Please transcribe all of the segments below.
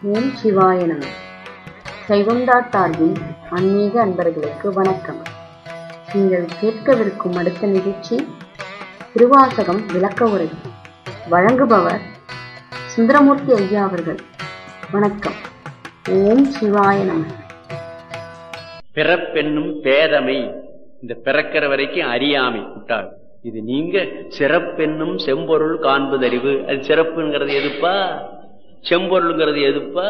ஓம் சிவாய நம சைவம்டா சார்பின் ஆன்மீக அன்பர்களுக்கு வணக்கம் நீங்கள் கேட்கவிருக்கும் அடுத்த நிகழ்ச்சி திருவாசகம் விளக்க உரை வழங்குபவர் சுந்தரமூர்த்தி ஐயா அவர்கள் வணக்கம் ஓம் சிவாய நம பிறப்பென்னும் பேதமை இந்த பிறக்கிற வரைக்கும் அறியாமை விட்டாள் இது நீங்க சிறப்பென்னும் செம்பொருள் காண்பதறிவு அது சிறப்புங்கிறது எதுப்பா செம்பொருள்ங்கிறது எதுப்பா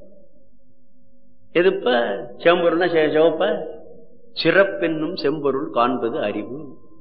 எதுப்பா செம்பொருள்னா செ- சிவப்பா சிறப்பென்னும் செம்பொருள் காண்பது அறிவு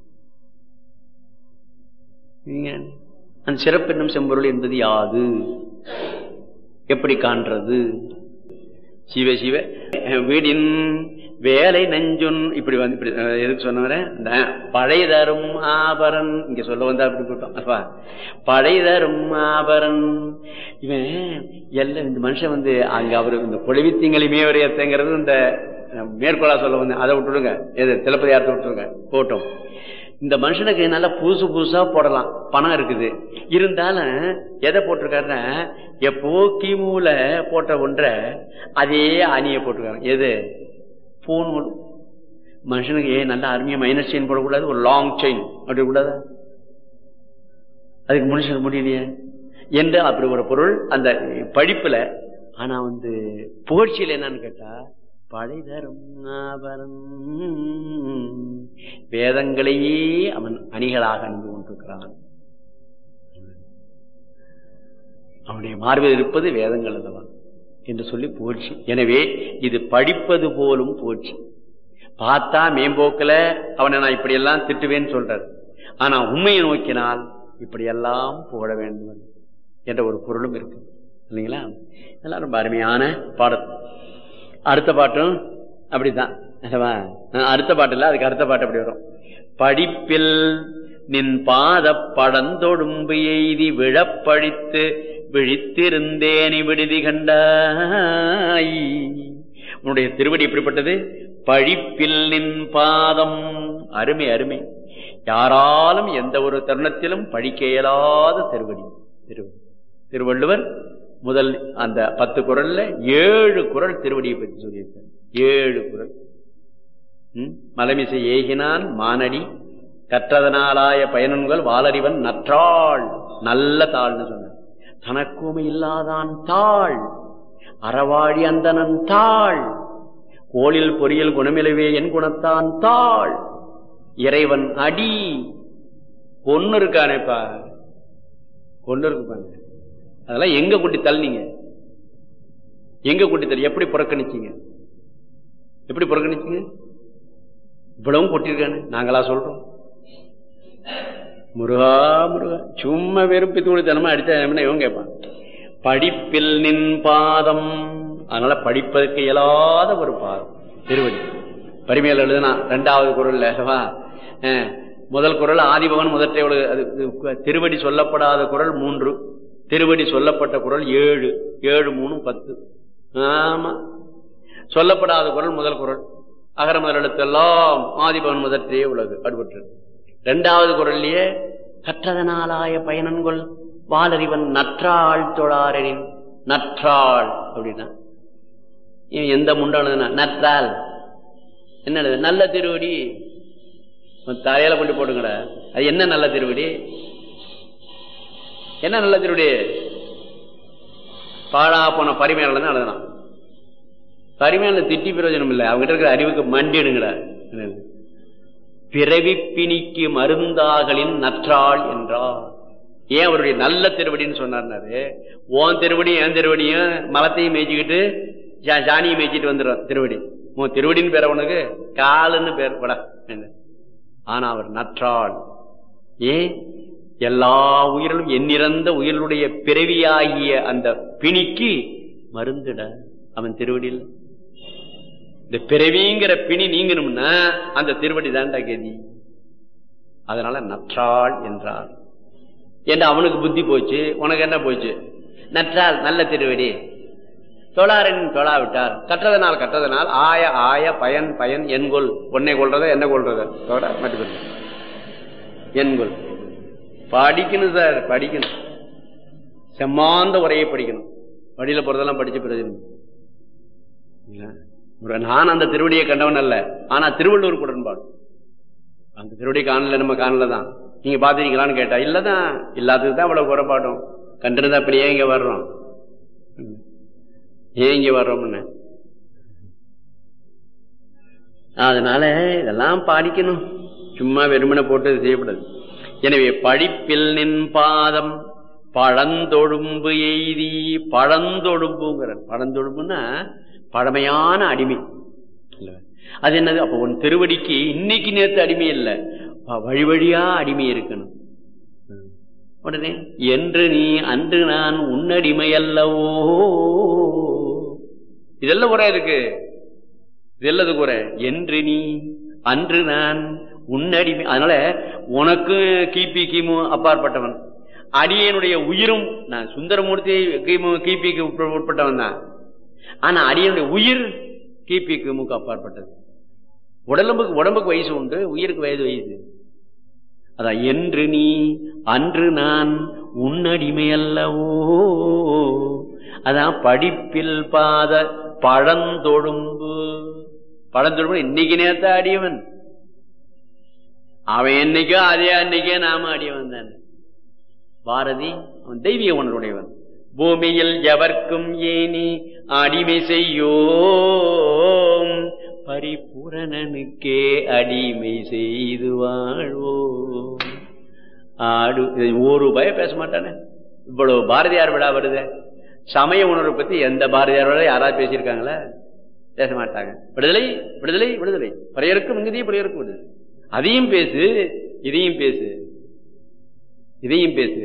நீங்க அந்த சிறப்பென்னும் செம்பொருள் என்பது யாது எப்படி காண்றது சிவ சிவ வீடின் வேலை நஞ்சுன் இப்படி வந்து இப்படி அஹ், எதுக்கு சொன்னவரேன் இந்த பழைய தரும் ஆபரன் இங்க சொல்ல வந்தா அப்படி போட்டோம் அப்பா பழைய தரும் ஆபரன் இவன் எல்லாம் இந்த மனுஷன் வந்து அங்க அவரு இந்த பொழிவித்திங்களை மேவரையத்தங்கிறது இந்த அஹ், மேற்கோளா சொல்ல வந்தேன் அதை விட்டுடுங்க எது திலப்பதியாரத்தை விட்டுருங்க போட்டோம் இந்த மனுஷனுக்கு நல்லா புதுசு புதுசா போடலாம் பணம் இருக்குது இருந்தாலும் எதை போட்டிருக்காருன்னா எப்போ கிமுல போட்ட ஒன்றை அதே அணியை போட்டிருக்காங்க எது பூன் மனுஷனுக்கு ஏன் நல்ல அருமையா மைனஸ் செயின் போடக்கூடாது ஒரு லாங் செயின் அப்படி கூடாதா அதுக்கு மனுஷனுக்கு முடியலையே என்று அப்படி ஒரு பொருள் அந்த படிப்புல ஆனா வந்து புகழ்ச்சியில் என்னன்னு கேட்டா பழைதரும் ஆபரணம் வேதங்களையே அவன் அணிகளாக அணிந்து கொண்டிருக்கிறான் அவனுடைய மார்பில் இருப்பது வேதங்கள் அல்லவா என்று சொல்லி புகழ்ச்சி எனவே இது படிப்பது போலும் புகழ்ச்சி பார்த்தா மேம்போக்கில் அவனை நான் இப்படியெல்லாம் திட்டுவேன்னு சொல்றார் ஆனா உண்மையை நோக்கினால் இப்படியெல்லாம் புகழ வேண்டும் என்ற ஒரு பொருளும் இருக்கு இல்லைங்களா இதெல்லாம் ரொம்ப அருமையான பாடம் அடுத்த பாட்டும் அப்படித்தான் அல்லவா? அடுத்த பாட்டுல அதுக்கு அடுத்த பாட்டு அப்படி வரும் படிப்பில் நின் பாத படந்தொடும்பு எய்தி விழப்பழித்து விழித்திருந்தேனி விடுதி கண்டாய் உன்னுடைய திருவடி எப்படிப்பட்டது பழிப்பில் நின் பாதம் அருமை அருமை யாராலும் எந்த ஒரு தருணத்திலும் படிக்க இயலாத திருவடி திருவடி திருவள்ளுவர் முதல் அந்த பத்து குரல்ல ஏழு குரல் திருவடியை பற்றி சொல்லியிருக்கார் ஏழு குரல் ம்? மலமிசை ஏகினான் மானடி கற்றதனாலாய பயனன்கள் வாலறிவன் நற்றாள் நல்ல தாள்னு சொன்னார் தனக்குமை இல்லாதான் தாள் அறவாழி அந்தனன் தாள் கோளில் பொறியில் குணமிலவே என் குணத்தான் தாள் இறைவன் அடி பொண்ணு இருக்கானேப்பா பொண்ணு இருக்கு பாருங்க அதெல்லாம் எங்க கூட்டி தள்ளினீங்க எங்க கூட்டி தள்ளி எப்படி புறக்கணிச்சீங்க எப்படி புறக்கணிச்சீங்க இவ்வளவும் கொட்டிருக்கானு நாங்களா சொல்றோம் முருகா முருகா சும்மா வெறுப்பி தூளித்தனமா அடிச்சா என்ன இவன் கேட்பான் படிப்பில் நின் பாதம் அதனால படிப்பதற்கு இயலாத ஒரு பாதம் திருவடி பரிமையில் எழுதுனா ரெண்டாவது குரல்ல அல்லவா? அஹ், முதல் குரல் ஆதிபவன் முதற்றை உலகு அது இது திருவடி சொல்லப்படாத குரல் மூன்று திருவடி சொல்லப்பட்ட குரல் ஏழு ஏழு மூணு பத்து ஆமா சொல்லப்படாத குரல் முதல் குரல் அகர முதல் எழுத்தெல்லாம் ஆதிபவன் முதற்றே உலகு அடுபற்று இரண்டாவது குரல்லையே கற்றதனாலாய பயனன்கொள் வாலறிவன் நற்றாள் தொழாரின் நற்றாள் அப்படின்னா இவன் எந்த முண்டானதுன்னா நற்றாள் என்ன எழுது? நல்ல திருவடி உன் தலையில கொண்டு போட்டுங்கடா அது என்ன நல்ல திருவடி என்ன நல்ல திருவடி பாழா போன பரிமையாளர் தான் எழுதலாம் பரிமையாளர் திட்டி பிரயோஜனம் இல்லை அவங்க இருக்கிற அறிவுக்கு மண்டிடுங்கடா என்னது? பிறவி பிணிக்கு மருந்தாகலின் நற்றாள் என்றார் ஏன் அவருடைய நல்ல திருவடின்னு சொன்னார்னாரு ஓன் திருவடி என் திருவடியும் மலத்தையும் மேய்ச்சிக்கிட்டு ஜா- ஜானியை மேய்ச்சிட்டு வந்துடும் திருவடி உன் திருவடின்னு பேர் உனக்கு காலுன்னு பேர் பட ஆனா அவர் நற்றாள் ஏன் எல்லா உயிரிலும் எண்ணிறந்த உயிர்களுடைய பிறவியாகிய அந்த பிணிக்கு மருந்துட அவன் திருவடியில் இந்த பிறவிங்கிற பிணி நீங்கணும்னா அந்த திருவடி தான்டா கதி அதனால நற்றாள் என்றார் என்று அவனுக்கு புத்தி போச்சு உனக்கு என்ன போச்சு நற்றால் நல்ல திருவடி தொழாரின் தொழா விட்டார் கற்றதனால் கற்றதனால் ஆய ஆய பயன் பயன் என்கொள் உன்னை கொள்றத என்ன கொள்றத தொட மட்டும் என்கொள் படிக்கணும் சார் படிக்கணும் செம்மாந்த உரையை படிக்கணும் வழியில போறதெல்லாம் படிச்ச பிரயோஜனம் இல்ல. ஒரு நான் அந்த திருவடியை கண்டவன் அல்ல ஆனா திருவள்ளூர் உடன்பாடு அந்த திருவடி காணல நம்ம காணல தான் நீங்க பாத்துருக்கீங்களான்னு கேட்டா இல்லதான் இல்லாததுக்கு தான் அவ்வளவு குறைபாடும் கண்டிருந்தா அப்படியே இங்க வர்றோம் ம். ஏன் இங்க வர்றோம்னு அதனால இதெல்லாம் பாடிக்கணும் சும்மா வெறுமனை போட்டு இது செய்யக்கூடாது எனவே படிப்பில் நின் பாதம் பழந்தொழும்பு எய்தி பழந்தொழும்புங்கிற பழந்தொழும்புன்னா பழமையான அடிமை இல்ல. அது என்னது அப்ப உன் திருவடிக்கு இன்னைக்கு நேத்து அடிமை இல்லை வழி வழியா அடிமை இருக்கணும் ம். உடனே என்று நீ அன்று நான் உன்னடிமை அல்லவோ இதெல்லாம் குறை இருக்கு இதெல்லது குறை என்று நீ அன்று நான் உன்னடிமை அதனால உனக்கு கிபி கிமு அப்பாற்பட்டவன் அடியனுடைய உயிரும் நான் சுந்தரமூர்த்தி கிமு கிபிக்கு உட்ப- உட்பட்டவன் தான் ஆனா அடியனுடைய உயிர் கிபி கிமுக்கு அப்பாற்பட்டது உடலும்புக்கு உடம்புக்கு வயசு உண்டு உயிருக்கு வயது வயசு அதான் என்று நீ அன்று நான் உன்னடிமை அல்லவோ அதான் படிப்பில் பாத பழந்தொழும்பு பழந்தொழும்பு இன்னைக்கு நேத்த அடியவன் அவன் என்னைக்கோ அதே அன்னைக்கே நாம அடியவன் தானே பாரதி அவன் தெய்வீக உணர்வுடையவன் பூமியில் எவர்க்கும் ஏனி அடிமை செய்யோம் பரிபூரணனுக்கே அடிமை செய்து வாழ்வோம் ஆடு இது ஒரு பய பேச மாட்டானே இவ்வளவு பாரதியார் விழா வருது சமய உணர்வு பத்தி எந்த பாரதியாரோட யாராவது பேசியிருக்காங்களா பேச மாட்டாங்க விடுதலை விடுதலை விடுதலை பறையருக்கும் இங்கதையும் பறையருக்கும் விடுதலை அதையும் பேசு இதையும் பேசு இதையும் பேசு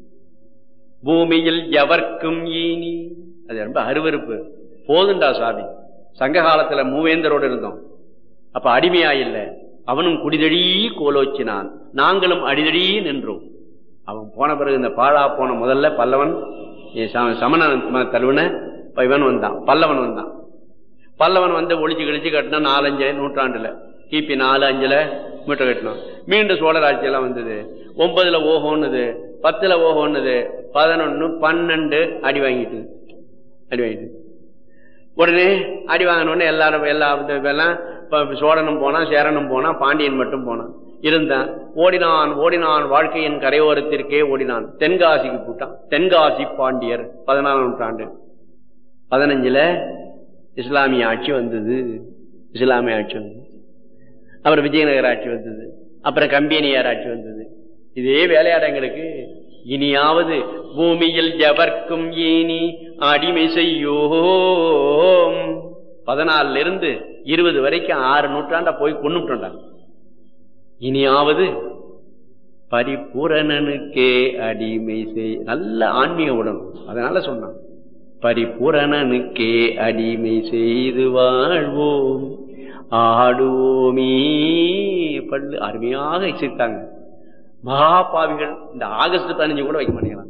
பூமியில் எவர்க்கும் ஈனி அது ரொம்ப அருவருப்பு போதுண்டா சாமி சங்க காலத்துல மூவேந்தரோடு இருந்தோம் அப்ப அடிமையா இல்ல அவனும் குடிதழி கோலோச்சினான் நாங்களும் அடிதழி நின்றோம் அவன் போன பிறகு இந்த பாழா போன முதல்ல பல்லவன் இ- சம- சமண ம- தழுவன இப்ப இவன் வந்தான் பல்லவன் வந்தான் பல்லவன் வந்து ஒளிச்சு கழிச்சு கட்டினா நாலஞ்சு நூற்றாண்டுல கிபி நாலு அஞ்சுல மீட்டர் கட்டினோம் மீண்டும் சோழர் ஆட்சியெல்லாம் வந்தது ஒன்பதுல ஓஹோன்னுது பத்துல ஓஹோன்னுது பதினொன்னு பன்னெண்டு அடி வாங்கிட்டு அடி வாங்கிட்டு உடனே அடி வாங்கினோடனே எல்லாரும் எல்லா இந்த எல்லாம் இப்ப சோழனும் போனான் சேரனும் போனான் பாண்டியன் மட்டும் போனான் இருந்தான் ஓடினான் ஓடினான் வாழ்க்கையின் கரையோரத்திற்கே ஓடினான் தென்காசிக்கு போட்டான் தென்காசி பாண்டியர் பதினாலாம் நூற்றாண்டு பதினஞ்சுல இஸ்லாமிய ஆட்சி வந்தது இஸ்லாமிய ஆட்சி வந்தது அப்புறம் விஜயநகர ஆட்சி வந்தது அப்புறம் கம்பெனியார் ஆட்சி வந்தது இதே வேலையாடங்களுக்கு இனியாவது பூமியில் எவர்க்கும் ஏனி அடிமை செய்யோம் பதினாலுல இருந்து இருபது வரைக்கும் ஆறு நூற்றாண்டா போய் கொண்டுட்டாங்க இனியாவது பரிபூரணனுக்கே அடிமை செய் நல்ல ஆன்மீக உடம்பு அதனால சொன்னான் பரிபூரணனுக்கே அடிமை செய்து வாழ்வோம் ஆடுவோமே பள்ளு அருமையாக இசைத்தாங்க மகாபாவிகள் இந்த ஆகஸ்ட் பதினஞ்சு கூட வைக்க மாட்டேங்கிறாங்க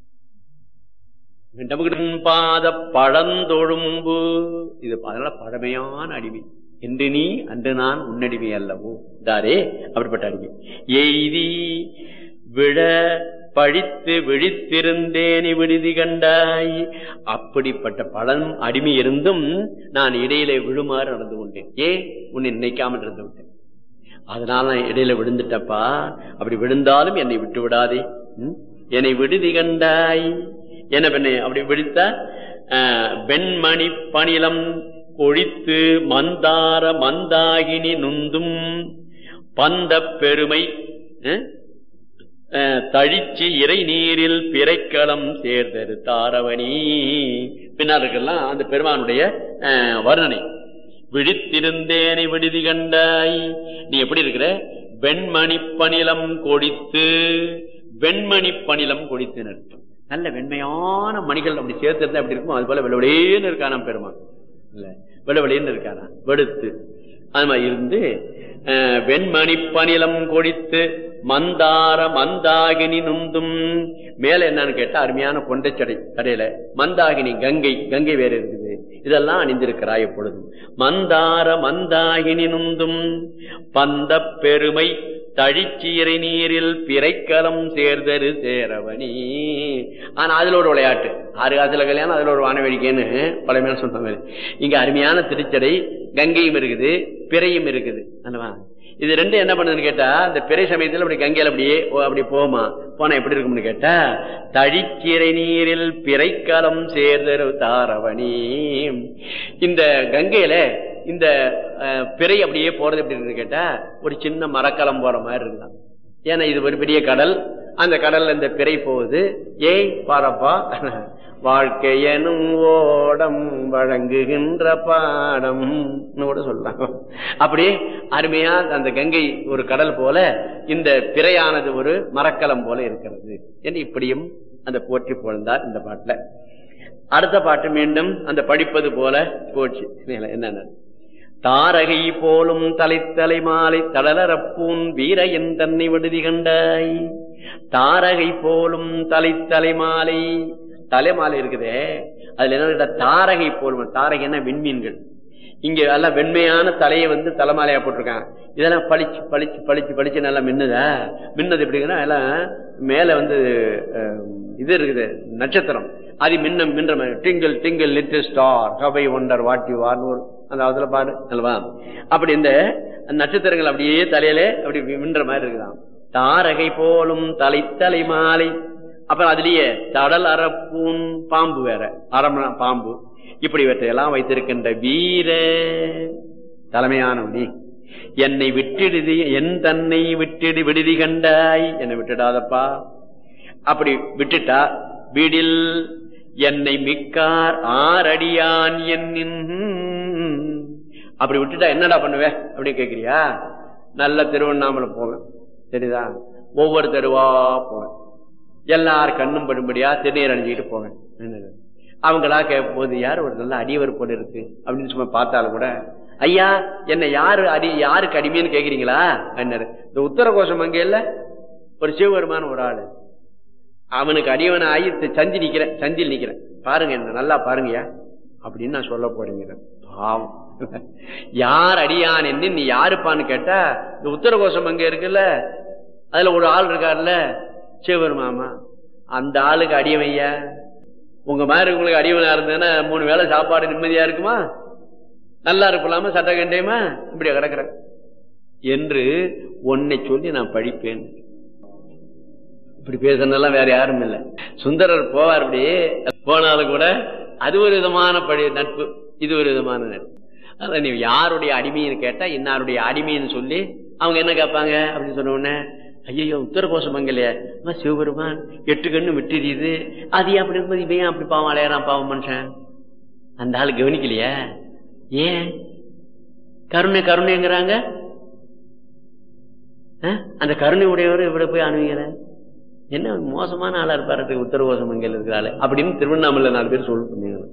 டமுகிடன் பாத பழந்தொழும்பு இது அதனால பழமையான அடிமை என்று நீ அன்று நான் உன்னடிமை அல்லவோ தாரே அப்படிப்பட்ட அடிமை எய்தி விழ பழித்து விழித்திருந்தேனி விடுதி கண்டாய் அப்படிப்பட்ட பழம் அடிமை இருந்தும் நான் இடையிலே விழுமாறு நடந்து கொண்டேன் ஏ உன்னை நினைக்காமல் இருந்து விட்டேன் அதனால நான் இடையில விழுந்துட்டப்பா அப்படி விழுந்தாலும் என்னை விட்டு விடாதே ம்? என்னை விடுதி கண்டாய் என்ன பெண்ணே அப்படி விழித்தா ஆஹ், வெண்மணி பணிலம் கொழித்து மந்தார மந்தாகினி நுந்தும் பந்த பெருமை அஹ், அஹ், தழிச்சு இறை நீரில் பிறைக்களம் சேர்தரு தாரவணி பின்னாருக்கெல்லாம் அந்த பெருமானுடைய அஹ், வர்ணனை விழித்திருந்தேனை விடுதி கண்டாய் நீ எப்படி இருக்கிற வெண்மணி பணிலம் கொடித்து வெண்மணி பணிலம் கொடித்து அர்த்தம் நல்ல வெண்மையான மணிகள் அப்படி சேர்த்திருந்தா அப்படி இருக்கும் அது போல வெள்ளவெளேன்னு இருக்கானாம் பெருமான் இல்ல வெள்ளவெளின்னு இருக்கானா வெடுத்து அது மாதிரி இருந்து அஹ், வெண்மணி பணிலம் கொடித்து மந்தார மந்தாகினி நுந்தும் மேல என்னன்னு கேட்டா அருமையான கொண்டைச்சடை கடையில மந்தாகினி கங்கை கங்கை வேற இருக்குது இதெல்லாம் அணிந்திருக்கிறாய் எப்பொழுதும் மந்தார மந்தாகினி நுந்தும் பந்த பெருமை தழிச்சீரை நீரில் பிறைக்கலம் சேர்தரு சேரவனி ஆனா அதுல ஒரு விளையாட்டு ஆறு காசுல கல்யாணம் அதுல ஒரு வானவேடிக்கைன்னு பழமையான சொன்ன மாதிரி இங்க அருமையான திருச்சடை கங்கையும் இருக்குது பிறையும் இருக்குது அல்லவா இது ரெண்டும் என்ன பண்ணுதுன்னு கேட்டா இந்த பிறை சமயத்துல அப்படி கங்கையில அப்படியே ஓ, அப்படி போகுமா போனா எப்படி இருக்கும்னு கேட்டா தழிச்சிறை நீரில் பிறைக்கலம் சேர்தரு தாரவணி இந்த கங்கையில இந்த அஹ், பிறை அப்படியே போறது எப்படி இருக்குன்னு கேட்டா ஒரு சின்ன மரக்கலம் போற மாதிரி இருக்கலாம் ஏன்னா இது ஒரு பெரிய கடல் அந்த கடல்ல இந்த பிறை போகுது ஏய் பாரப்பா வாழ்க்கையனும் ஓடம் வழங்குகின்ற பாடம் கூட சொல்லலாம் அப்படி அருமையா அந்த கங்கை ஒரு கடல் போல இந்த பிறையானது ஒரு மரக்கலம் போல இருக்கிறது என்று இப்படியும் அந்த போற்றி புகழ்ந்தார் இந்த பாட்டுல அடுத்த பாட்டு மீண்டும் அந்த படிப்பது போல போச்சு என்னென்ன தாரகை போலும் தலைத்தலை மாலை தளரப்பூன் வீர என் தன்னை விடுதி கண்டாய் தாரகை போலும் தலைத்தலை மாலை தலைமாலை இருக்குதே அதுல என்ன கேட்டா, தாரகை போலும் தாரகைன்னா விண்மீன்கள் இங்க எல்லாம் வெண்மையான தலையை வந்து தலைமாலையா போட்டிருக்காங்க இதெல்லாம் பளிச்சு பளிச்சு பளிச்சு பளிச்சு நல்லா மின்னுதா மின்னது எப்படிங்கன்னா எல்லாம் மேல வந்து அஹ், இது இருக்குது நட்சத்திரம் அது மின்னம் மின்ற twinkle twinkle little star how I wonder what you வார்னு ஒரு அந்த அதுல பாடு அல்லவா அப்படி இந்த நட்சத்திரங்கள் அப்படியே தலையில அப்படி மின்ற மாதிரி இருக்குதாம் தாரகை போலும் தலை தலை மாலை அப்புறம் அதுலயே தடல் அரப்பூன் பாம்பு வேற அரமண பாம்பு இப்படி இவற்றையெல்லாம் வைத்திருக்கின்ற வீர தலைமையானவனி என்னை விட்டிடுதி என் தன்னை விட்டிடு விடுதி கண்டாய் என்னை விட்டுடாதப்பா அப்படி விட்டுட்டா வீடில் என்னை மிக்கார் ஆரடியான் என்னின் அப்படி விட்டுட்டா என்னடா பண்ணுவே அப்படின்னு கேக்குறியா நல்ல திருவண்ணாமலை போவேன் சரிதா ஒவ்வொரு தெருவா போவேன் எல்லார் கண்ணும் படும்படியா திருநீர் அணிஞ்சுக்கிட்டு போவேன் என்னது? அவங்களா கேட்கும் போது யார் ஒரு நல்ல அடியவர் போல இருக்கு அப்படின்னு சும்மா பார்த்தாலும் கூட ஐயா என்ன யாரு அடி யாருக்கு அடிமைன்னு கேக்குறீங்களா என்ன இந்த உத்தர கோஷம் அங்க இல்ல ஒரு சிவபெருமான ஒரு ஆளு அவனுக்கு அடியவன் ஆகி சந்தி நிக்கிறேன் சந்தில் நிக்கிறேன் பாருங்க என்ன நல்லா பாருங்கய்யா அப்படின்னு நான் சொல்ல போறேங்க பாவம் யார் அடியான் என்ன நீ யாருப்பான்னு கேட்டா இந்த உத்தரகோஷம் அங்க இருக்குல்ல அதுல ஒரு ஆள் இருக்காருல்ல சிவபெருமாமா அந்த ஆளுக்கு அடியவையா உங்க மாதிரி உங்களுக்கு அடியவனா இருந்ததுன்னா மூணு வேளை சாப்பாடு நிம்மதியா இருக்குமா நல்லா இருப்பலாமா சட்ட கண்டியமா இப்படி கிடக்குற என்று உன்னை சொல்லி நான் படிப்பேன் இப்படி பேசுனதெல்லாம் வேற யாரும் இல்ல சுந்தரர் போவார் அப்படி போனாலும் கூட அது ஒரு விதமான படி நட்பு இது ஒரு விதமான நட்பு அதான் நீ யாருடைய அடிமைன்னு கேட்டா இன்னாருடைய அடிமைன்னு சொல்லி அவங்க என்ன கேட்பாங்க அப்படின்னு சொன்ன உடனே ஐயோ உத்தர கோஷம் இல்லையா சிவபெருமான் எட்டு கண்ணு விட்டுரியுது அது ஏன் அப்படி இருக்கும்போது இவன் ஏன் அப்படி பாவம் அலையறான் பாவம் மனுஷன் அந்த ஆள் கவனிக்கலையா ஏன் கருணை கருணைங்கிறாங்க அஹ்? அந்த கருணை உடையவர் இவரை போய் அணுகிற என்ன மோசமான ஆளா இருப்பாரு உத்தரகோசம் மங்கல் இருக்கிறாள் அப்படின்னு திருவண்ணாமலை நாலு பேர் சொல்லிட்டு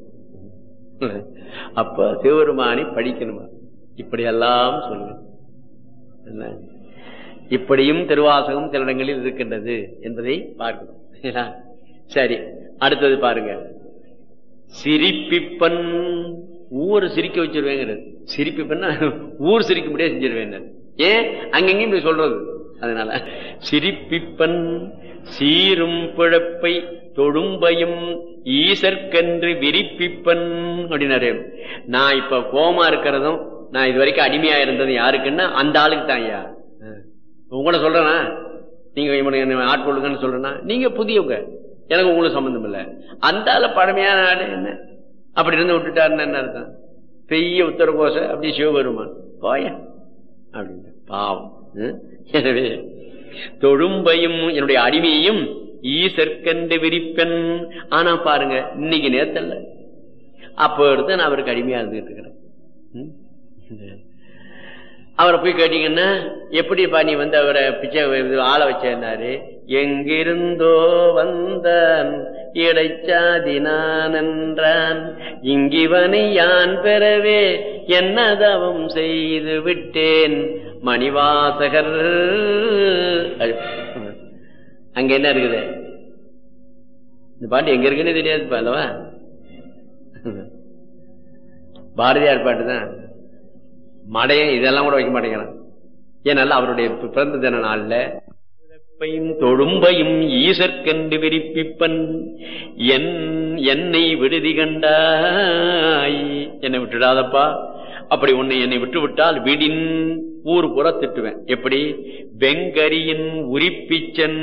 அப்ப சிவபெருமானை படிக்கணுமா இப்படி எல்லாம் சொல்லுங்க என்ன? இப்படியும் திருவாசகம் சில இடங்களில் இருக்கின்றது என்பதை பார்க்கணும் சரிங்களா? சரி அடுத்தது பாருங்க சிரிப்பிப்பன் ஊர் சிரிக்க வச்சிருவேங்கிறது சிரிப்பிப்பன்னா ஊர் சிரிக்க முடியாது செஞ்சிருவேன் ஏன் அங்கங்கேயும் இப்படி சொல்றது அதனால சிரிப்பிப்பன் சீரும் பிழப்பை தொழும்பையும் ஈசற்கென்று விரிப்பிப்பன் அப்படின்னாரு நான் இப்ப கோமா இருக்கிறதும் நான் இது வரைக்கும் அடிமையா இருந்ததும் யாருக்குன்னா அந்த ஆளுக்கு தான் ஐயா உங்களை சொல்றேனா நீங்க இவனுக்கு என்ன ஆட்கொள்ளுங்கன்னு சொல்றேன்னா நீங்க புதியவங்க எனக்கு உங்களுக்கு சம்பந்தம் இல்ல அந்த ஆளு பழமையான ஆடு என்ன அப்படி இருந்து விட்டுட்டாருன்னு என்ன அர்த்தம் பெரிய உத்தரகோச அப்படி சிவபெருமான் போய அப்படின்னு பாவம் ம்? எனவே தொழும்பையும் என்னுடைய அடிமையையும் ஈசற்கண்டு விரிப்பெண் ஆனா பாருங்க இன்னைக்கு நேத்தல்ல அப்போ எடுத்து நான் அவருக்கு அடிமையா இருந்துகிட்டு இருக்கிறேன் ம்? அவரை போய் கேட்டீங்கன்னா எப்படிப்பா நீ வந்து அவரை பிச்சை இது ஆள வச்சேன்னாரு எங்கிருந்தோ வந்தான் இடைச்சாதி நான் என்றான் இங்கிவனை யான் பெறவே என்னதவம் செய்து விட்டேன் மணிவாசகர் அது. அங்க என்ன இருக்குது இந்த பாட்டு எங்க இருக்குன்னு தெரியாது அல்லவா பாரதியார் பாட்டு தான் மடையன் இதெல்லாம் கூட வைக்க மாட்டேங்கிறான் ஏனால் அவருடைய பிறந்த தின நாள்ல பிறப்பையும் தொழும்பையும் ஈசற்கென்று விரிப்பிப்பன் என் என்னை விடுதி கண்டாய் என்னை விட்டுடாதப்பா அப்படி உன்னை என்னை விட்டு விட்டால் விடின் ஊர் புற திட்டுவேன் எப்படி வெங்கரியின் உரிப்பிச்சன்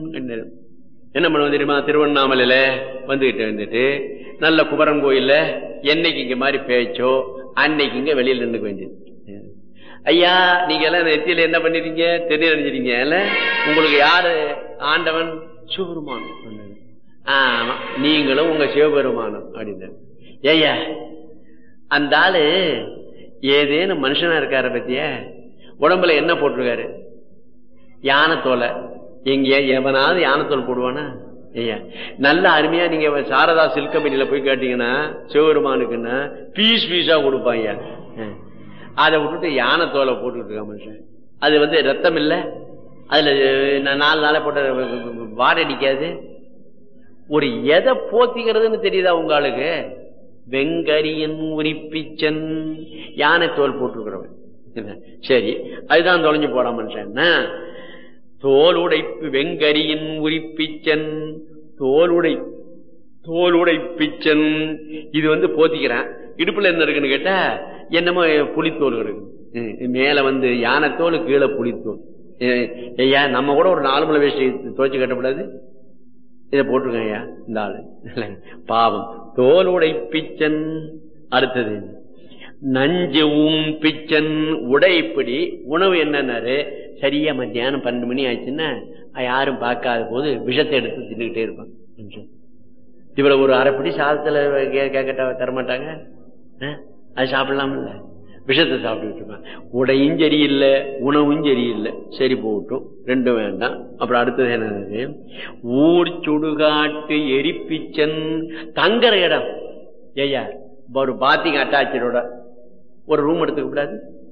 என்ன பண்ணுவோம் தெரியுமா திருவண்ணாமலையில வந்துகிட்டு வந்துட்டு நல்ல குமரன் கோயில்ல என்னைக்கு இங்க மாதிரி பேச்சோ அன்னைக்கு இங்க வெளியில நின்றுக்க வேண்டியது ஐயா நீங்க எல்லாம் நெத்தியில என்ன பண்ணிருக்கீங்க தெரிய நினைச்சிருக்கீங்க உங்களுக்கு யாரு ஆண்டவன் சிவபெருமானம் ஆமா நீங்களும் உங்க சிவபெருமானம் அப்படின்னு ஏய்யா அந்த ஆளு ஏதேனும் மனுஷனா இருக்கார பத்திய உடம்புல என்ன போட்டிருக்காரு யானை தோலை எங்க எவனாவது யானத்தோல் போடுவானா ஐயா நல்ல அருமையா நீங்க சாரதா சில்க் கம்பெனில போய் கேட்டீங்கன்னா சிவபெருமானுக்குன்னா பீஸ் பீஸா கொடுப்பாங்க அதை விட்டுட்டு யானை தோலை போட்டுக்கிட்டு இருக்க மனுஷன் அது வந்து ரத்தம் இல்ல அதுல நாலு நாளை போட்ட வாடடிக்காது ஒரு எதை போத்திக்கிறதுன்னு தெரியுதா உங்களுக்கு வெங்கரியன் உரிப்பிச்சன் யானை தோல் போட்டுருக்கிறவன் சரி அதுதான் தொலைஞ்சு போட மனுஷன் தோலுடைப்பு வெங்கரியின் உரிப்பிச்சன் தோலுடை தோலுடை பிச்சன் இது வந்து போத்திக்கிறான் இடுப்புல என்ன இருக்குன்னு கேட்டா என்னமோ புளித்தோல் இருக்கு மேல வந்து யானைத்தோல் கீழே புளித்தோல் ஐயா நம்ம கூட ஒரு நாலு மலை வேஷ்டி துவைச்சு கட்டக்கூடாது இதை போட்டிருக்கேன் ஐயா இந்த ஆளு பாவம் தோலுடை பிச்சன் அடுத்தது நஞ்சு ஊம் பிச்சன் உடைப்படி உணவு என்னன்னாரு சரியா மத்தியானம் பன்னெண்டு மணி ஆச்சுன்னா யாரும் பார்க்காத போது விஷத்தை எடுத்து தின்னுகிட்டே இருப்பான் இவ்வளவு ஒரு அரைப்படி சாதத்துல கேட்கட்டா தரமாட்டாங்க அது சாப்பிடலாம்ல விஷத்தை சாப்பிட்டுட்டு இருப்பான் உடையும் சரியில்லை உணவும் சரியில்லை சரி போகட்டும் ரெண்டும் வேண்டாம் அப்புறம் அடுத்தது என்னது ஊர் சுடுகாட்டு எரிப்பிச்சன் தங்குற இடம் ஐயா ஒரு பாத்திங் அட்டாச்சரோட ஒரு ரூம் எடுத்துக்க கூடாது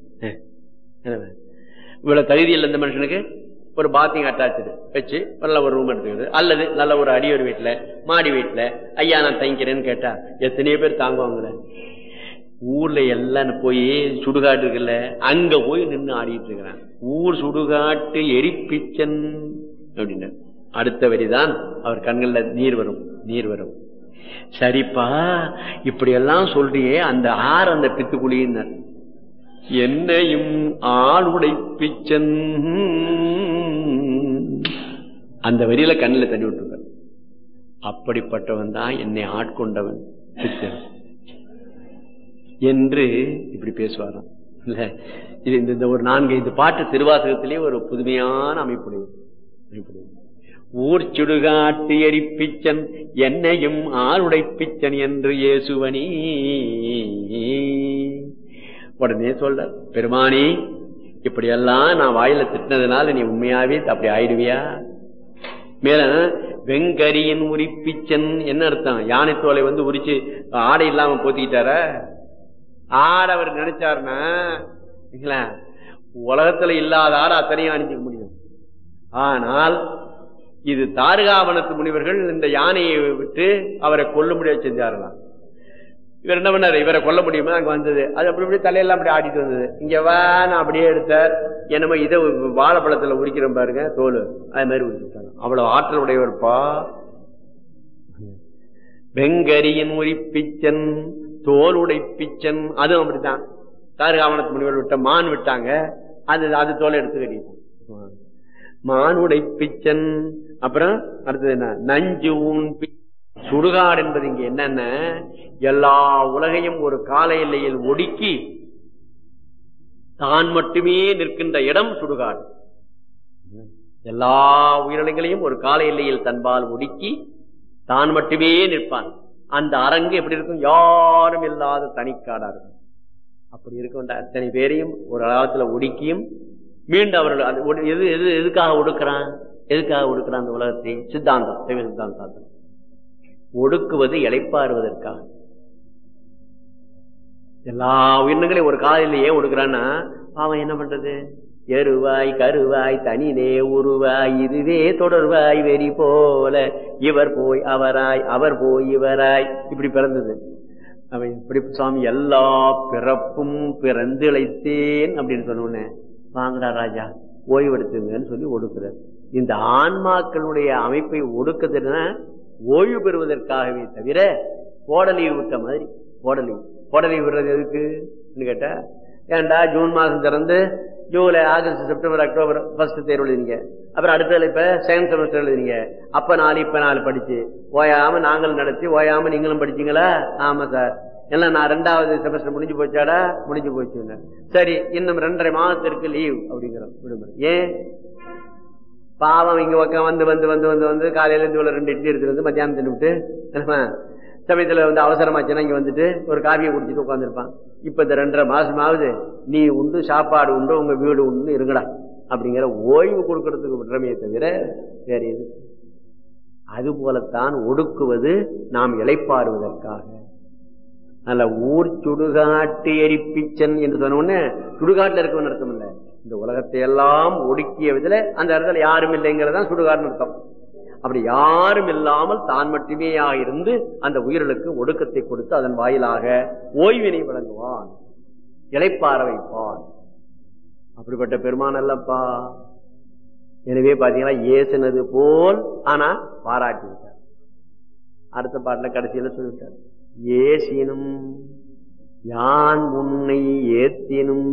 இவ்வளவு தகுதி இல்லை இந்த மனுஷனுக்கு ஒரு பாத்திங் அட்டாச்சு வச்சு நல்ல ஒரு ரூம் எடுத்துக்கிறது அல்லது நல்ல ஒரு அடியோர் வீட்டுல மாடி வீட்டுல ஐயா நான் தங்கிக்கிறேன்னு கேட்டா எத்தனையோ பேர் தாங்குவாங்களே ஊர்ல எல்லாம் போய் சுடுகாட்டு இருக்குல்ல அங்க போய் நின்று ஆடிட்டு இருக்கிறான் ஊர் சுடுகாட்டு எரிப்பிச்சன் அப்படின்னு அடுத்த வரிதான் அவர் கண்கள்ல நீர் வரும் நீர் வரும் சரிப்பா இப்படி எல்லாம் சொல்றியே அந்த ஆறு அந்த பித்துக்குழியினர் என்னையும் ஆளுடை பிச்சன் அந்த வரியில கண்ணில் தண்ணி விட்டுருக்க அப்படிப்பட்டவன் தான் என்னை ஆட்கொண்டவன் பிச்சன் என்று இப்படி பேசுவாராம் இல்ல இது இந்த ஒரு நான்கு ஐந்து பாட்டு திருவாசகத்திலே ஒரு புதுமையான அமைப்புடையது அமைப்புடையது ஊர் சுடுகாட்டு எரிப்பிச்சன் என்னையும் ஆளுடை பிச்சன் என்று இயேசுவனி உடனே சொல்ற பெருமானி இப்படியெல்லாம் நான் வாயில திட்டினதுனால நீ உண்மையாவே அப்படி ஆயிடுவியா மேல வெங்கரியின் உரிப்பிச்சன் என்ன அர்த்தம் யானை தோலை வந்து உரிச்சு ஆடை இல்லாம போத்திக்கிட்டார ஆட அவர் நினைச்சாருன்னா உலகத்துல இல்லாத ஆடை அத்தனையும் அணிஞ்சிக்க முடியும் ஆனால் இது தாருகாவனத்து முனிவர்கள் இந்த யானையை விட்டு அவரை கொல்லும்படியா செஞ்சாரலாம் இவர் என்ன பண்ணாரு இவரை கொல்ல முடியுமா அங்க வந்தது அது அப்படி இப்படி தலையெல்லாம் அப்படி ஆடிட்டு வந்தது இங்க வேணா அப்படியே எடுத்தார் என்னமோ இதை வாழைப்பழத்துல உரிக்கிறோம் பாருங்க தோல் அது மாதிரி உரிச்சுட்டாங்க அவ்வளவு ஆற்றல் உடையவர்ப்பா வெங்கரியின் உரிப்பிச்சன் தோல் உடைப்பிச்சன் அதுவும் அப்படித்தான் தாருகாவனத்து முனிவர் விட்ட மான் விட்டாங்க அது அது தோலை எடுத்து கட்டிட்டான் மான் உடைப்பிச்சன் அப்புறம் அடுத்தது என்ன நஞ்சு ஊன் சுடுகாடு என்பது இங்க என்னென்ன எல்லா உலகையும் ஒரு கால எல்லையில் ஒடுக்கி தான் மட்டுமே நிற்கின்ற இடம் சுடுகாடு எல்லா உயிரினங்களையும் ஒரு கால எல்லையில் தன்பால் ஒடுக்கி தான் மட்டுமே நிற்பான் அந்த அரங்கு எப்படி இருக்கும் யாரும் இல்லாத தனிக்காடா இருக்கும் அப்படி இருக்க வேண்டாம் அத்தனை பேரையும் ஒரு காலத்துல ஒடுக்கியும் மீண்டும் அவர்கள் எது எது எதுக்காக ஒடுக்கிறான் எதுக்காக ஒடுக்கிறான் அந்த உலகத்தை சித்தாந்தம் தெய்வ சித்தாந்தம் ஒடுக்குவது இழைப்பாறுவதற்காக எல்லா உயிரினங்களையும் ஒரு காலையில ஏன் ஒடுக்குறான்னா அவன் என்ன பண்றது எருவாய் கருவாய் தனினே உருவாய் இதுவே தொடர்வாய் வெறி போல இவர் போய் அவராய் அவர் போய் இவராய் இப்படி பிறந்தது அவன் இப்படி சுவாமி எல்லா பிறப்பும் பிறந்து இழைத்தேன் அப்படின்னு சொன்னோன்னே வாங்கடா ராஜா ஓய்வெடுத்துங்கன்னு சொல்லி ஒடுக்குறார் இந்த ஆன்மாக்களுடைய அமைப்பை ஒடுக்குதுன்னா ஓய்வு பெறுவதற்காகவே தவிர கோடலீவு விட்ட மாதிரி கோடலீவு கோடலீவு விடுறது எதுக்குன்னு கேட்டா ஏன்டா ஜூன் மாசம் திறந்து July August September October first தேர்வு எழுதினீங்க அப்புறம் அடுத்ததுல இப்ப செகண்ட் செமஸ்டர் எழுதினீங்க அப்ப நாலு இப்ப நாலு படிச்சு ஓயாம நாங்கள் நடத்தி ஓயாம நீங்களும் படிச்சீங்களா ஆமா சார் எல்லாம் நான் ரெண்டாவது செமஸ்டர் முடிஞ்சு போச்சாடா முடிஞ்சு போச்சுங்க சரி இன்னும் ரெண்டரை மாதத்திற்கு லீவ் அப்படிங்கிறோம் விடுமுறை ஏன் பாவம் இங்க பக்கம் வந்து வந்து வந்து வந்து வந்து காலையில இருந்து இவ்வளவு ரெண்டு இட்லி எடுத்துட்டு வந்து மத்தியானம் தின்னுட்டு என்னமா, சமயத்துல வந்து அவசரமாச்சுன்னா இங்க வந்துட்டு ஒரு காபியை குடிச்சிட்டு உட்காந்துருப்பான் இப்ப இந்த ரெண்டரை மாசமாவது நீ உண்டு சாப்பாடு உண்டு உங்க வீடு உண்டு இருங்கடா அப்படிங்கிற ஓய்வு கொடுக்கறதுக்கு விடுறமையை தவிர வேற எது அது போலத்தான் ஒடுக்குவது நாம் இளைப்பாறுவதற்காக நல்ல ஊர் சுடுகாட்டு எரிப்பிச்சன் என்று சொன்ன உடனே சுடுகாட்டுல இருக்கவன் அர்த்தம் இல்ல இந்த உலகத்தை எல்லாம் ஒடுக்கிய விதத்துல அந்த இடத்துல யாரும் இல்லைங்கிறதான் சுடுகாடுன்னு அர்த்தம் அப்படி யாரும் இல்லாமல் தான் மட்டுமே இருந்து அந்த உயிர்களுக்கு ஒடுக்கத்தை கொடுத்து அதன் வாயிலாக ஓய்வினை வழங்குவான் இளைப்பாற வைப்பான் அப்படிப்பட்ட பெருமான் அல்லப்பா எனவே பாத்தீங்கன்னா ஏசுனது போல் ஆனா பாராட்டி விட்டார் அடுத்த பாட்டுல கடைசியில சொல்லிவிட்டார் ஏசினும் யான் உன்னை ஏத்தினும்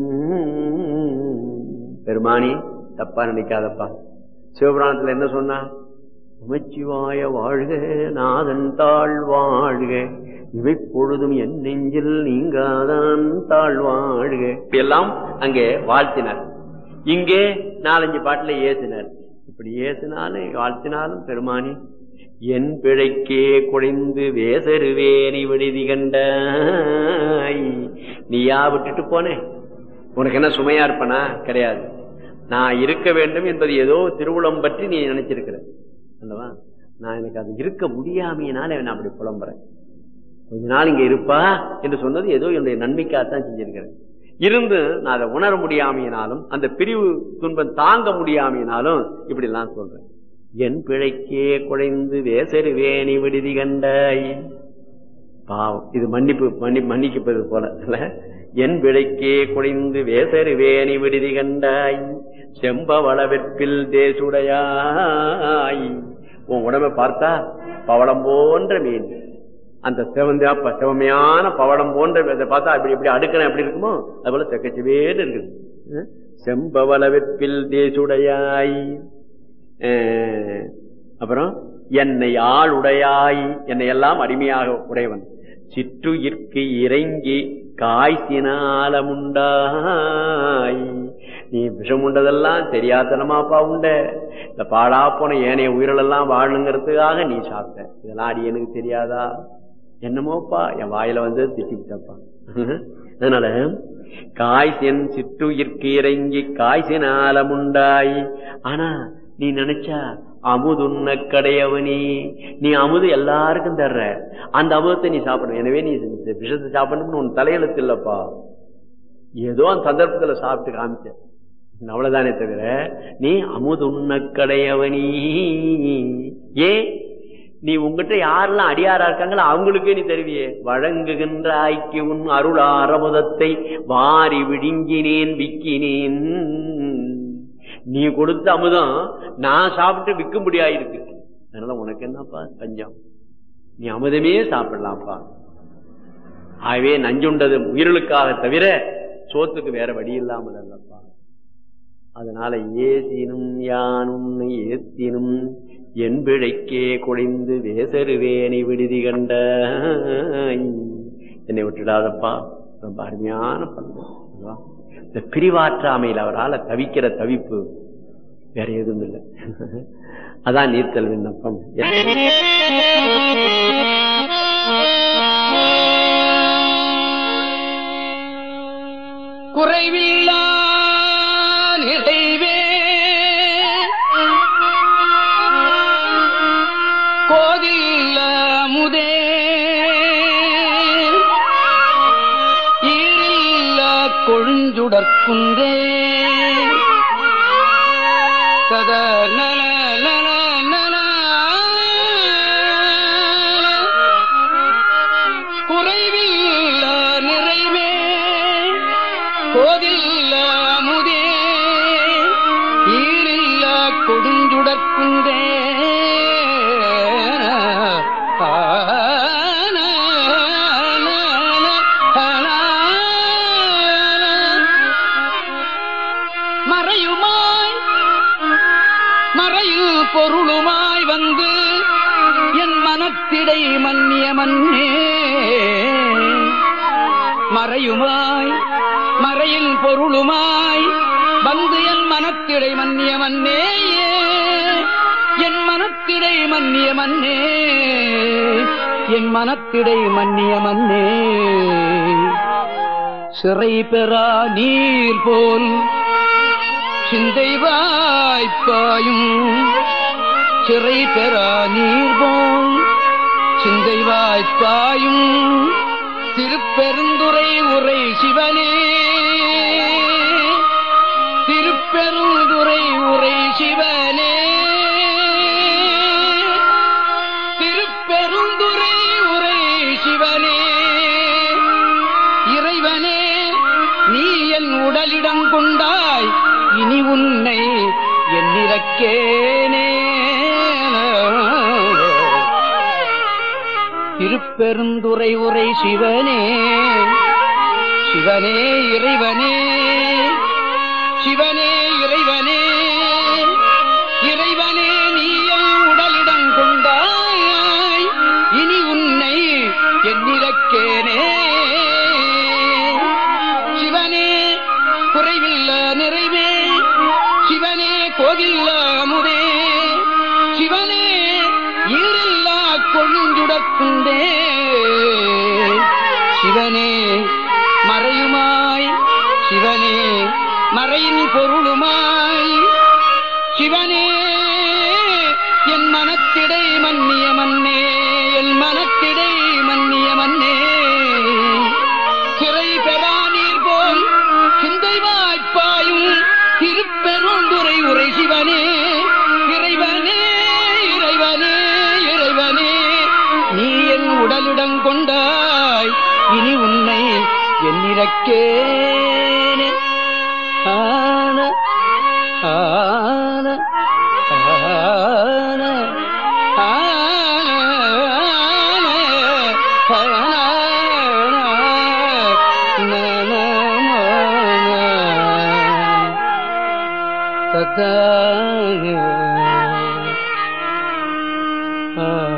பெருமானி தப்பா நினைக்காதப்பா சிவபுராணத்துல என்ன சொன்னா உமச்சிவாய வாழ்க நாதன் தாழ் வாழ்க இவை பொழுதும் என் நெஞ்சில் நீங்காதான் தாழ் வாழ்க எல்லாம் அங்கே வாழ்த்தினார் இங்கே நாலஞ்சு பாட்டுல ஏசினார் இப்படி ஏசினாலும் வாழ்த்தினாலும் பெருமானி என் பிழைக்கே குழைந்து வேசருவேனி விடுதி கண்டாய் நீயா விட்டுட்டு போனே உனக்கு என்ன சுமையா இருப்பனா கிடையாது நான் இருக்க வேண்டும் என்பது ஏதோ திருவுளம் பற்றி நீ நினைச்சிருக்கிற அல்லவா நான் எனக்கு அது இருக்க முடியாமையினால நான் அப்படி புலம்புறேன் கொஞ்ச நாள் இங்க இருப்பா என்று சொன்னது ஏதோ என்னுடைய நன்மைக்காகத்தான் செஞ்சிருக்கிறேன் இருந்து நான் அதை உணர முடியாமையினாலும் அந்த பிரிவு துன்பம் தாங்க முடியாமையினாலும் இப்படி எல்லாம் சொல்றேன் என் பிழைக்கே குழைந்து வேசருவேணி விடுதி கண்டாய் பாவம் இது மன்னிப்பு மன்னி மன்னிக்கப்பது போல இல்ல என் பிழைக்கே குழைந்து வேசருவேணி விடுதி கண்டாய் செம்பவள வெற்பில் தேசுடையாய் உன் உடம்பை பார்த்தா பவளம் போன்ற மீன் அந்த செவந்த ப- செவமையான பவளம் போன்ற இதை பார்த்தா அப்படி இப்படி அடுக்கணும் எப்படி இருக்குமோ அது போல செக்கச்சுவேன்னு இருக்குது அஹ் செம்பவள வெற்பில் தேசுடையாய் அஹ் அப்புறம் என்னை ஆள் உடையாய் என்னை எல்லாம் அடிமையாக உடையவன் சிற்றுயிர்க்கு இறங்கி காய்ச்சினாலமுண்டாய் நீ விஷம் உண்டதெல்லாம் தெரியாதனமாப்பா உண்ட இந்த பாழா போன ஏனைய உயிரிழெல்லாம் வாழணுங்கிறதுக்காக நீ சாப்பிட்ட இதெல்லாம் அடி எனக்கு தெரியாதா என்னமோப்பா என் வாயில வந்து திட்டிவிட்டப்பா அதனால காய்ச்சன் சிற்றுயிர்க்கு இறங்கி காய்ச்சினாலமுண்டாய் ஆனா நீ நினைச்சா அமுதுண்ண கடையவனி நீ அமுது எல்லாருக்கும் தர்ற அந்த அமுதத்தை நீ சாப்பிடணும் எனவே நீ இந்த விஷத்தை சாப்பிடணும்னு உன் தலையெழுத்து இல்லப்பா ஏதோ அந்த சந்தர்ப்பத்துல சாப்பிட்டு காமிச்ச அவ்வளவுதானே தவிர நீ அமுதுண்ண கடையவனி ஏன் நீ உங்ககிட்ட யாரெல்லாம் அடியாரா இருக்காங்களோ அவங்களுக்கே நீ தருவியே வழங்குகின்ற ஆய்க்கு உன் அருள் ஆரமுதத்தை வாரி விழுங்கினேன் விக்கினேன் நீ கொடுத்த அமுதம் நான் சாப்பிட்டு விற்கும்படியாயிருக்கு அதனால உனக்கு என்னப்பா பஞ்சம் நீ அமுதமே சாப்பிடலாம்ப்பா ஆகவே நஞ்சுண்டது உயிர்களுக்காக தவிர சோத்துக்கு வேற வழி இல்லாமல் அல்லப்பா அதனால ஏசினும் யானும் ஏத்தினும் என் பிழைக்கே குழைந்து வேசருவேனை விடுதி கண்ட என்னை விட்டுடாதப்பா ரொம்ப அருமையான பண்பு அல்லவா? இந்த பிரிவாற்றாமையில் அவரால் தவிக்கிற தவிப்பு வேற எதுவும் இல்லை அதான் நீர்த்தல் விண்ணப்பம் குறைவில்லா நிறைவே கோதில்ல முதே ஈரில்ல கொழுஞ்சுடற்குன்றே கத நல நல நல குறைவில்ல நிறைவே கோதில்ல முதே மனத்திடை மன்னிய மன்னே மறையுமாய் மறையின் பொருளுமாய் வந்து என் மனத்திடை மன்னிய மன்னே என் மனத்திடை மன்னிய மன்னே என் மனத்திடை மன்னிய மன்னே சிறை பெறா நீர் போல் சிந்தை வாய்ப்பாயும் சிறை பெறா நீர் போல் சிந்தை வாய்ப்பாயும் திருப்பெருந்துரை உரை சிவனே திருப்பெருந்துரை உரை சிவனே திருப்பெருந்துரை உரை சிவனே இறைவனே நீ என் உடலிடம் கொண்டாய் இனி உன்னை என்னிறக்கேனே திருப்பெருந்துரை உரை சிவனே சிவனே இறைவனே சிவனே இறைவனே இறைவனே நீ என் உடலிடம் கொண்டாய் இனி உன்னை என்னிறக்கேனே சிவனே குறைவில்ல நிறைவே சிவனே கோவில்ல அமுதே சிவனே ஈரில்லா கொழுஞ்சுடக்குண்டே சிவனே மறையுமாய் சிவனே மறையின் பொருளுமாய் சிவனே என் மனத்திடை மன்னிய மன்னே என் மனத்திடை மன்னிய மன்னே சிறை பெறா நீர் போல் சிந்தை வாய்ப்பாயும் திருப்பெருந்துரை உரை சிவனே இறைவனே இறைவனே இறைவனே நீ என் உடலிடம் கொண்டாய் இனி உன்னை என்னிறக்கேனே ஆன ஆன ஆன ஆ